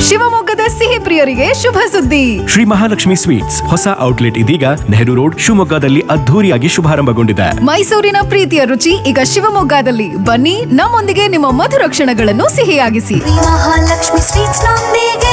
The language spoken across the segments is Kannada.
ಶಿವಮೊಗ್ಗದ ಸಿಹಿ ಪ್ರಿಯರಿಗೆ ಶುಭ ಸುದ್ದಿ ಶ್ರೀ ಮಹಾಲಕ್ಷ್ಮಿ ಸ್ವೀಟ್ಸ್ ಹೊಸ ಔಟ್ಲೆಟ್ ಇದೀಗ ನೆಹರು ರೋಡ್ ಶಿವಮೊಗ್ಗದಲ್ಲಿ ಅದ್ಧೂರಿಯಾಗಿ ಶುಭಾರಂಭಗೊಂಡಿದೆ ಮೈಸೂರಿನ ಪ್ರೀತಿಯ ರುಚಿ ಈಗ ಶಿವಮೊಗ್ಗದಲ್ಲಿ ಬನ್ನಿ ನಮ್ಮೊಂದಿಗೆ ನಿಮ್ಮ ಮಧುರ ಕ್ಷಣಗಳನ್ನು ಸಿಹಿಯಾಗಿಸಿ ಮಹಾಲಕ್ಷ್ಮಿ ಸ್ವೀಟ್ಸ್ ನೊಂದಿಗೆ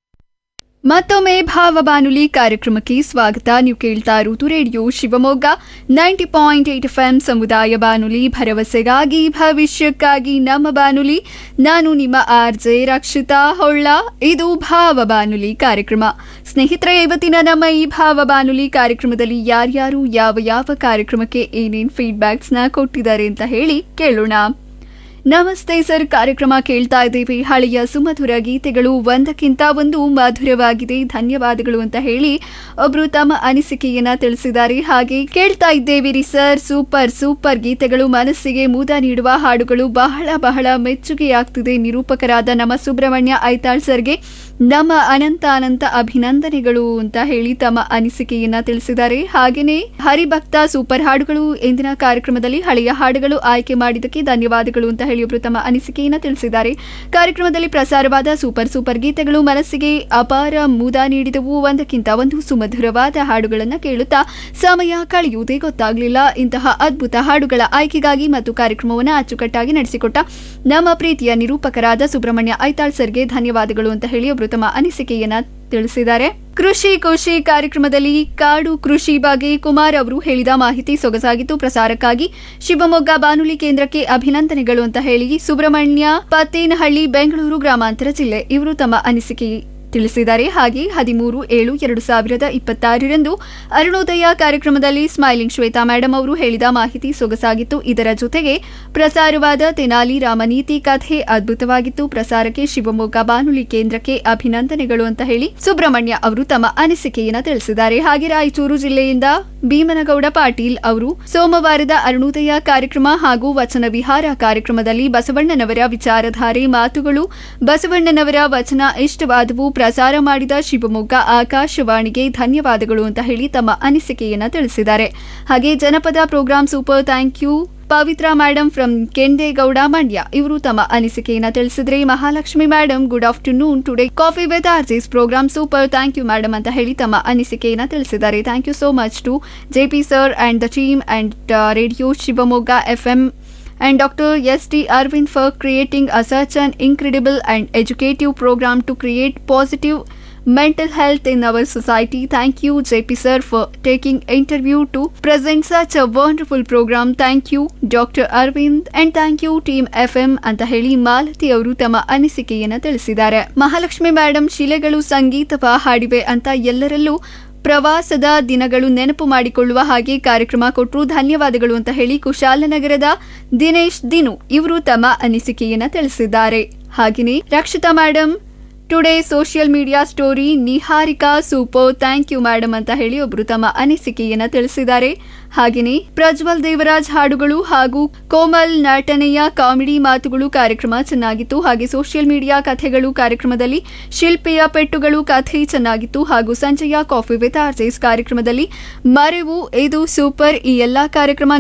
ಮತ್ತೊಮ್ಮೆ ಭಾವ ಬಾನುಲಿ ಕಾರ್ಯಕ್ರಮಕ್ಕೆ ಸ್ವಾಗತ ನೀವು ಕೇಳ್ತಾ ಇರುವುದು radio Shivamogga ninety point eight F M ಸಮುದಾಯ ಬಾನುಲಿ ಭರವಸೆಗಾಗಿ ಭವಿಷ್ಯಕ್ಕಾಗಿ ನಮ್ಮ ಬಾನುಲಿ ನಾನು ನಿಮ್ಮ ಆರ್ ಜೆ ರಕ್ಷಿತಾ ಹೊಳ್ಳ ಇದು ಭಾವ ಬಾನುಲಿ ಕಾರ್ಯಕ್ರಮ ಸ್ನೇಹಿತರೆ ಇವತ್ತಿನ ನಮ್ಮ ಈ ಭಾವ ಬಾನುಲಿ ಕಾರ್ಯಕ್ರಮದಲ್ಲಿ ಯಾರ್ಯಾರು ಯಾವ ಯಾವ ಕಾರ್ಯಕ್ರಮಕ್ಕೆ ಏನೇನ್ ಫೀಡ್ಬ್ಯಾಕ್ಸ್ನ ಕೊಟ್ಟಿದ್ದಾರೆ ಅಂತ ಹೇಳಿ ಕೇಳೋಣ ನಮಸ್ತೆ ಸರ್ ಕಾರ್ಯಕ್ರಮ ಕೇಳ್ತಾ ಇದ್ದೀವಿ ಹಳೆಯ ಸುಮಧುರ ಗೀತೆಗಳು ಒಂದಕ್ಕಿಂತ ಒಂದು ಮಧುರವಾಗಿದೆ ಧನ್ಯವಾದಗಳು ಅಂತ ಹೇಳಿ ಒಬ್ರು ತಮ್ಮ ಅನಿಸಿಕೆಯನ್ನ ತಿಳಿಸಿದ್ದಾರೆ ಹಾಗೆ ಕೇಳ್ತಾ ಇದ್ದೇವೆ ರೀ ಸರ್ ಸೂಪರ್ ಸೂಪರ್ ಗೀತೆಗಳು ಮನಸ್ಸಿಗೆ ಮುದ ನೀಡುವ ಹಾಡುಗಳು ಬಹಳ ಬಹಳ ಮೆಚ್ಚುಗೆಯಾಗ್ತಿದೆ ನಿರೂಪಕರಾದ ನಮ್ಮ ಸುಬ್ರಹ್ಮಣ್ಯ ಐತಾಳ್ ಸರ್ಗೆ ನಮ್ಮ ಅನಂತ ಅನಂತ ಅಭಿನಂದನೆಗಳು ಅಂತ ಹೇಳಿ ತಮ್ಮ ಅನಿಸಿಕೆಯನ್ನ ತಿಳಿಸಿದ್ದಾರೆ ಹಾಗೇನೆ ಹರಿಭಕ್ತ ಸೂಪರ್ ಹಾಡುಗಳು ಇಂದಿನ ಕಾರ್ಯಕ್ರಮದಲ್ಲಿ ಹಳೆಯ ಹಾಡುಗಳು ಆಯ್ಕೆ ಮಾಡಿದ್ದಕ್ಕೆ ಧನ್ಯವಾದಗಳು ಅಂತ ಹೇಳಿ ಒಬ್ರು ತಮ್ಮ ಅನಿಸಿಕೆಯನ್ನ ತಿಳಿಸಿದ್ದಾರೆ ಕಾರ್ಯಕ್ರಮದಲ್ಲಿ ಪ್ರಸಾರವಾದ ಸೂಪರ್ ಸೂಪರ್ ಗೀತೆಗಳು ಮನಸ್ಸಿಗೆ ಅಪಾರ ಮುದ ನೀಡಿದವು ಒಂದಕ್ಕಿಂತ ಒಂದು ಸುಮಧುರವಾದ ಹಾಡುಗಳನ್ನ ಕೇಳುತ್ತಾ ಸಮಯ ಕಳೆಯುವುದೇ ಗೊತ್ತಾಗಲಿಲ್ಲ ಇಂತಹ ಅದ್ಭುತ ಹಾಡುಗಳ ಆಯ್ಕೆಗಾಗಿ ಮತ್ತು ಕಾರ್ಯಕ್ರಮವನ್ನು ಅಚ್ಚುಕಟ್ಟಾಗಿ ನಡೆಸಿಕೊಟ್ಟ ನಮ್ಮ ಪ್ರೀತಿಯ ನಿರೂಪಕರಾದ ಸುಬ್ರಹ್ಮಣ್ಯ ಐತಾಳ್ ಸರ್ಗೆ ಧನ್ಯವಾದಗಳು ಅಂತ ಹೇಳಿ ಒಬ್ರು ತಮ್ಮ ಅನಿಸಿಕೆಯನ್ನ ತಿಳಿಸಿದ್ದಾರೆ ಕೃಷಿ ಕೃಷಿ ಕಾರ್ಯಕ್ರಮದಲ್ಲಿ ಕಾಡು ಕೃಷಿ ಬಗ್ಗೆ ಕುಮಾರ್ ಅವರು ಹೇಳಿದ ಮಾಹಿತಿ ಸೊಗಸಾಗಿತ್ತು ಪ್ರಸಾರಕ್ಕಾಗಿ ಶಿವಮೊಗ್ಗ ಬಾನುಲಿ ಕೇಂದ್ರಕ್ಕೆ ಅಭಿನಂದನೆಗಳು ಅಂತ ಹೇಳಿ ಸುಬ್ರಹ್ಮಣ್ಯ ಪತ್ತೇನಹಳ್ಳಿ ಬೆಂಗಳೂರು ಗ್ರಾಮಾಂತರ ಜಿಲ್ಲೆ ಇವರು ತಮ್ಮ ಅನಿಸಿಕೆ ತಿಳಿಸಿದ್ದಾರೆ ಹಾಗೆ ಹದಿಮೂರು ಏಳು ಎರಡು ಸಾವಿರದ ಇಪ್ಪತ್ತಾರರಂದು ಅರುಣೋದಯ ಕಾರ್ಯಕ್ರಮದಲ್ಲಿ ಸ್ಮೈಲಿಂಗ್ ಶ್ವೇತಾ ಮೇಡಮ್ ಅವರು ಹೇಳಿದ ಮಾಹಿತಿ ಸೊಗಸಾಗಿತ್ತು ಇದರ ಜೊತೆಗೆ ಪ್ರಸಾರವಾದ ತೆನಾಲಿ ರಾಮನೀತಿ ಕಥೆ ಅದ್ಭುತವಾಗಿತ್ತು ಪ್ರಸಾರಕ್ಕೆ ಶಿವಮೊಗ್ಗ ಬಾನುಲಿ ಕೇಂದ್ರಕ್ಕೆ ಅಭಿನಂದನೆಗಳು ಅಂತ ಹೇಳಿ ಸುಬ್ರಹ್ಮಣ್ಯ ಅವರು ತಮ್ಮ ಅನಿಸಿಕೆಯನ್ನ ತಿಳಿಸಿದ್ದಾರೆ ಹಾಗೆ ರಾಯಚೂರು ಜಿಲ್ಲೆಯಿಂದ ಭೀಮನಗೌಡ ಪಾಟೀಲ್ ಅವರು ಸೋಮವಾರದ ಅರುಣೋದಯ ಕಾರ್ಯಕ್ರಮ ಹಾಗೂ ವಚನ ವಿಹಾರ ಕಾರ್ಯಕ್ರಮದಲ್ಲಿ ಬಸವಣ್ಣನವರ ವಿಚಾರಧಾರೆ ಮಾತುಗಳು ಬಸವಣ್ಣನವರ ವಚನ ಇಷ್ಟವಾದವು ಪ್ರಸಾರ ಮಾಡಿದ ಶಿವಮೊಗ್ಗ ಆಕಾಶವಾಣಿಗೆ ಧನ್ಯವಾದಗಳು ಅಂತ ಹೇಳಿ ತಮ್ಮ ಅನಿಸಿಕೆಯನ್ನ ತಿಳಿಸಿದ್ದಾರೆ ಹಾಗೆ ಜನಪದ programme super thank you Pavitra madam from Kendegowda Mandya ಇವರು ತಮ್ಮ ಅನಿಸಿಕೆಯನ್ನ ತಿಳಿಸಿದ್ರೆ Mahalakshmi madam good afternoon today coffee with RJ's programme super thank you madam ಅಂತ ಹೇಳಿ ತಮ್ಮ ಅನಿಸಿಕೆಯನ್ನ ತಿಳಿಸಿದ್ದಾರೆ thank you so much to J P sir and the team and radio Shivamogga F M and Dr. S.D. Arvind for creating a such an incredible and educative program to create positive mental health in our society. Thank you, JP sir, for taking interview to present such a wonderful program. Thank you, Dr. Arvind, and thank you, Team FM ಅಂತ ಹೇಳಿ ಮಾಲತಿ ಅವರು ತಮ್ಮ ಅನಿಸಿಕೆಯನ್ನ ತಿಳಿಸಿದ್ದಾರೆ ಮಹಾಲಕ್ಷ್ಮಿ ಮೇಡಮ್ ಶಿಲೆಗಳು ಸಂಗೀತವ ಹಾಡಿವೆ ಅಂತ ಎಲ್ಲರಲ್ಲೂ ಪ್ರವಾಸದ ದಿನಗಳು ನೆನಪು ಮಾಡಿಕೊಳ್ಳುವ ಹಾಗೆ ಕಾರ್ಯಕ್ರಮ ಕೊಟ್ಟರು ಧನ್ಯವಾದಗಳು ಅಂತ ಹೇಳಿ ಕುಶಾಲನಗರದ ದಿನೇಶ್ ದಿನು ಇವರು ತಮ್ಮ ಅನಿಸಿಕೆಯನ್ನ ತಿಳಿಸಿದ್ದಾರೆ ಹಾಗೆಯೇ Rakshita madam today social media story Niharika super thank you madam ಅಂತ ಹೇಳಿ ಒಬ್ರು ತಮ್ಮ ಅನಿಸಿಕೆಯನ್ನ ತಿಳಿಸಿದ್ದಾರೆ ಹಾಗೆಯೇ ಪ್ರಜ್ವಲ್ ದೇವರಾಜ್ ಹಾಡುಗಳು ಹಾಗೂ ಕೋಮಲ್ ನಟನೆಯ ಕಾಮಿಡಿ ಮಾತುಗಳು ಕಾರ್ಯಕ್ರಮ ಚೆನ್ನಾಗಿತ್ತು ಹಾಗೆ ಸೋಷಿಯಲ್ ಮೀಡಿಯಾ ಕಥೆಗಳು ಕಾರ್ಯಕ್ರಮದಲ್ಲಿ ಶಿಲ್ಪಿಯ ಪೆಟ್ಟುಗಳು ಕಥೆ ಚೆನ್ನಾಗಿತ್ತು ಹಾಗೂ ಸಂಜೆಯ ಕಾಫಿ ವಿತ್ ಆರ್ಜೆಸ್ ಕಾರ್ಯಕ್ರಮದಲ್ಲಿ ಮರೆವು ಇದು ಸೂಪರ್ ಈ ಎಲ್ಲಾ ಕಾರ್ಯಕ್ರಮ